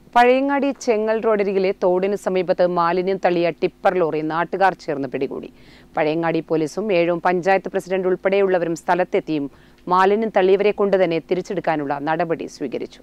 പഴയങ്ങാടി ചെങ്ങൽ റോഡരികിലെ തോടിന് സമീപത്ത് മാലിന്യം തള്ളിയ ടിപ്പർ ലോറി നാട്ടുകാർ ചേർന്ന് പിടികൂടി പഴയങ്ങാടി പോലീസും ഏഴും പഞ്ചായത്ത് പ്രസിഡന്റ് ഉൾപ്പെടെയുള്ളവരും സ്ഥലത്തെത്തിയും മാലിന്യം തള്ളിയവരെ കൊണ്ട് തന്നെ തിരിച്ചെടുക്കാനുള്ള നടപടി സ്വീകരിച്ചു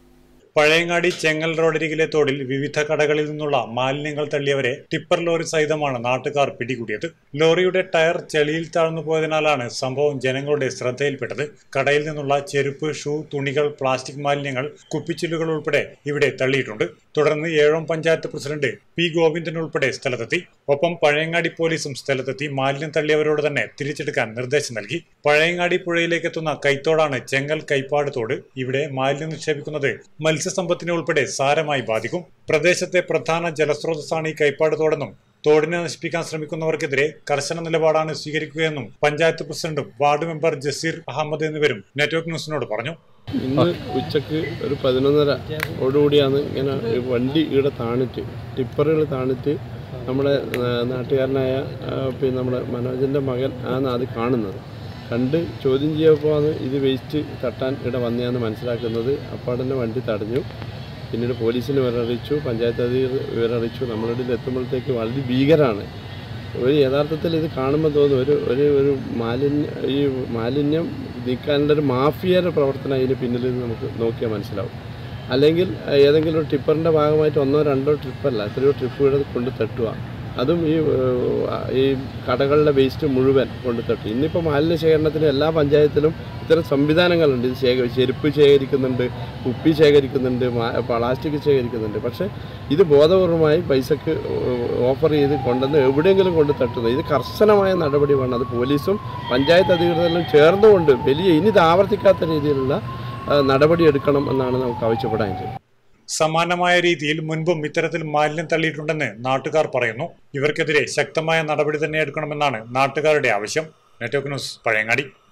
പഴയങ്ങാടി ചെങ്ങൽ റോഡരികിലെ തോടിൽ വിവിധ കടകളിൽ നിന്നുള്ള മാലിന്യങ്ങൾ തള്ളിയവരെ ടിപ്പർ ലോറി സഹിതമാണ് നാട്ടുകാർ പിടികൂടിയത് ലോറിയുടെ ടയർ ചെളിയിൽ താഴ്ന്നു പോയതിനാലാണ് സംഭവം ജനങ്ങളുടെ ശ്രദ്ധയിൽപ്പെട്ടത് കടയിൽ നിന്നുള്ള ചെരുപ്പ് ഷൂ തുണികൾ പ്ലാസ്റ്റിക് മാലിന്യങ്ങൾ കുപ്പിച്ചില്ലുകൾ ഉൾപ്പെടെ ഇവിടെ തള്ളിയിട്ടുണ്ട് തുടർന്ന് ഏഴോം പഞ്ചായത്ത് പ്രസിഡന്റ് പി ഗോവിന്ദൻ ഉൾപ്പെടെ സ്ഥലത്തെത്തി ഒപ്പം പഴയങ്ങാടി പോലീസും സ്ഥലത്തെത്തി മാലിന്യം തള്ളിയവരോട് തന്നെ തിരിച്ചെടുക്കാൻ നിർദ്ദേശം നൽകി പഴയങ്ങാടി പുഴയിലേക്ക് എത്തുന്ന കൈത്തോടാണ് ചെങ്ങൽ കൈപ്പാട് തോട് ഇവിടെ മാലിന്യം നിക്ഷേപിക്കുന്നത് മത്സ്യസമ്പത്തിനെ ഉൾപ്പെടെ സാരമായി ബാധിക്കും പ്രദേശത്തെ പ്രധാന ജലസ്രോതസ്സാണ് ഈ കൈപ്പാട് തോടെന്നും തോടിനെ നശിപ്പിക്കാൻ ശ്രമിക്കുന്നവർക്കെതിരെ കർശന നിലപാടാണ് സ്വീകരിക്കുകയെന്നും പഞ്ചായത്ത് പ്രസിഡന്റും വാർഡ് മെമ്പർ ജസീർ അഹമ്മദ് എന്നിവരും നെറ്റ്വർക്ക് ന്യൂസിനോട് പറഞ്ഞു ഇന്ന് ഉച്ചക്ക് ഒരു പതിനൊന്നര ഓടുകൂടിയാണ് ഇങ്ങനെ ഈ വണ്ടി ഇവിടെ താണിട്ട് ടിപ്പറുകൾ താണിട്ട് നമ്മുടെ ആ, നാട്ടുകാരനായ ആ, പിന്നെ നമ്മുടെ മനോജൻ്റെ മകൻ ആണ് അത് കാണുന്നത് കണ്ട് ചോദ്യം ചെയ്യപ്പോൾ ആണ് ഇത് വേസ്റ്റ് തട്ടാൻ ഇവിടെ വന്നതാന്ന് മനസ്സിലാക്കുന്നത് അപ്പോൾ തന്നെ വണ്ടി തടഞ്ഞു പിന്നീട് പോലീസിന് വിവരറിയിച്ചു പഞ്ചായത്ത് അധികൃതർ വിവരറിയിച്ചു നമ്മളുടെ ഇതിൽ എത്തുമ്പോഴത്തേക്ക് വളരെ ഭീകരമാണ് ഒരു യഥാർത്ഥത്തിൽ ഇത് കാണുമ്പോൾ തോന്നും ഒരു ഒരു ഒരു മാലിന്യ ഈ മാലിന്യം നീക്കാനുള്ള ഒരു മാഫിയയുടെ പ്രവർത്തനം അതിന് പിന്നിൽ നിന്ന് നമുക്ക് നോക്കിയാൽ മനസ്സിലാവും അല്ലെങ്കിൽ അഹ്, ഏതെങ്കിലും ഒരു ടിപ്പറിൻ്റെ ഭാഗമായിട്ട് ഒന്നോ രണ്ടോ ട്രിപ്പല്ല എത്രയോ ട്രിപ്പുകൾ കൊണ്ട് തട്ടുക അതും ഈ ഏഹ്, ഈ കടകളുടെ വേസ്റ്റ് മുഴുവൻ കൊണ്ട് തട്ടും ഇന്നിപ്പോൾ മാലിന്യ ശേഖരണത്തിന് എല്ലാ പഞ്ചായത്തിലും ഇത്തരം സംവിധാനങ്ങളുണ്ട് ഇത് ശേഖ ചെരുപ്പ് ശേഖരിക്കുന്നുണ്ട് കുപ്പി ശേഖരിക്കുന്നുണ്ട് മാ- പ്ലാസ്റ്റിക് ശേഖരിക്കുന്നുണ്ട് പക്ഷേ ഇത് ബോധപൂർവമായി പൈസക്ക് ഓഫർ ചെയ്ത് കൊണ്ടുവന്ന് എവിടെയെങ്കിലും കൊണ്ട് തട്ടുന്നത് ഇത് കർശനമായ നടപടി വേണം അത് പോലീസും പഞ്ചായത്ത് അധികൃതരും ചേർന്നുകൊണ്ട് വലിയ ഇനി ഇത് ആവർത്തിക്കാത്ത രീതിയിലുള്ള ആ, നടപടി എടുക്കണം എന്നാണ് നമുക്ക് ആവശ്യപ്പെടാൻ ചെയ്യുന്നത് സമാനമായ രീതിയിൽ മുൻപും ഇത്തരത്തിൽ മാലിന്യം തള്ളിയിട്ടുണ്ടെന്ന് നാട്ടുകാർ പറയുന്നു ഇവർക്കെതിരെ ശക്തമായ നടപടി തന്നെ എടുക്കണമെന്നാണ് നാട്ടുകാരുടെ ആവശ്യം നെറ്റ്വർക്ക് ന്യൂസ് പഴയങ്ങാടി